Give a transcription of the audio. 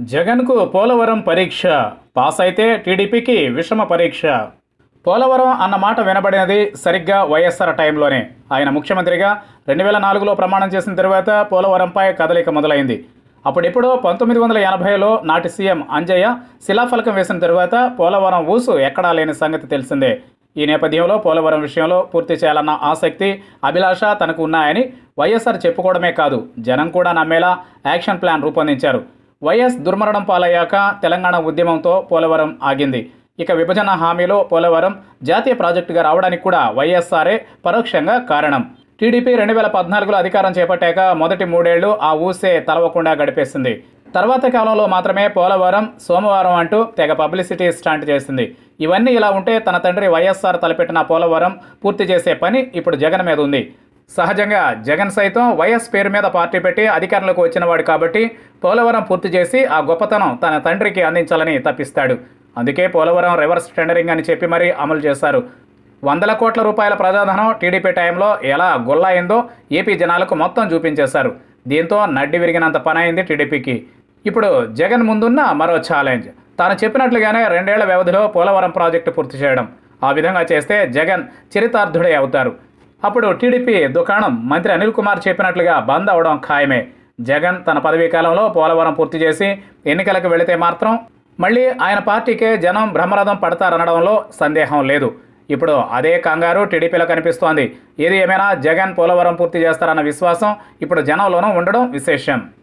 జగన్కు పోలవరం పరీక్ష పాస్ అయితే టీడీపీకి విషమ పరీక్ష పోలవరం అన్న మాట వినబడినది సరిగ్గా వైఎస్ఆర్ టైంలోనే ఆయన ముఖ్యమంత్రిగా రెండు వేల నాలుగులో ప్రమాణం చేసిన తర్వాత పోలవరంపై కదలిక మొదలైంది అప్పుడెప్పుడో పంతొమ్మిది వందల ఎనభైలో నాటి సీఎం అంజయ్య శిలాఫలకం వేసిన తరువాత పోలవరం ఊసు ఎక్కడా లేని సంగతి తెలిసిందే ఈ నేపథ్యంలో పోలవరం విషయంలో పూర్తి చేయాలన్న ఆసక్తి అభిలాష తనకు ఉన్నాయని వైఎస్ఆర్ చెప్పుకోవడమే కాదు జనం కూడా నమ్మేలా యాక్షన్ ప్లాన్ రూపొందించారు వైఎస్ దుర్మరణం పాలయ్యాక తెలంగాణ ఉద్యమంతో పోలవరం ఆగింది ఇక విభజన హామీలో పోలవరం జాతీయ ప్రాజెక్టుగా రావడానికి కూడా వైఎస్ఆరే పరోక్షంగా కారణం టీడీపీ రెండు వేల పద్నాలుగులో అధికారం చేపట్టాక మొదటి మూడేళ్లు ఆ ఊసే తలవకుండా గడిపేసింది తర్వాత కాలంలో మాత్రమే పోలవరం సోమవారం అంటూ తెగ పబ్లిసిటీ స్టాంట్ చేసింది ఇవన్నీ ఇలా ఉంటే తన తండ్రి వైఎస్ఆర్ తలపెట్టిన పోలవరం పూర్తి చేసే పని ఇప్పుడు జగన్ మీద ఉంది సహజంగా జగన్ సైతం వైఎస్ పేరు మీద పార్టీ పెట్టి అధికారంలోకి వచ్చినవాడు కాబట్టి పోలవరం పూర్తి చేసి ఆ గొప్పతనం తన తండ్రికి అందించాలని తప్పిస్తాడు అందుకే పోలవరం రివర్స్ టెండరింగ్ అని చెప్పి మరీ అమలు చేశారు వందల కోట్ల రూపాయల ప్రజాధనం టీడీపీ టైంలో ఎలా గొల్లాయిందో ఏపీ జనాలకు మొత్తం చూపించేశారు దీంతో నడ్డి విరిగినంత పని అయింది టీడీపీకి ఇప్పుడు జగన్ ముందున్న మరో ఛాలెంజ్ తాను చెప్పినట్లుగానే రెండేళ్ల వ్యవధిలో పోలవరం ప్రాజెక్టు పూర్తి చేయడం ఆ విధంగా చేస్తే జగన్ చరితార్థుడే అవుతారు అప్పుడు టీడీపీ దుకాణం మంత్రి అనిల్ కుమార్ చెప్పినట్లుగా బంద్ అవడం ఖాయమే జగన్ తన పదవీ కాలంలో పోలవరం పూర్తి చేసి ఎన్నికలకు వెళితే మాత్రం మళ్ళీ ఆయన పార్టీకే జనం బ్రహ్మరథం పడతారనడంలో సందేహం లేదు ఇప్పుడు అదే కంగారు టీడీపీలో కనిపిస్తోంది ఏది ఏమైనా జగన్ పోలవరం పూర్తి చేస్తారన్న విశ్వాసం ఇప్పుడు జనంలోనూ ఉండడం విశేషం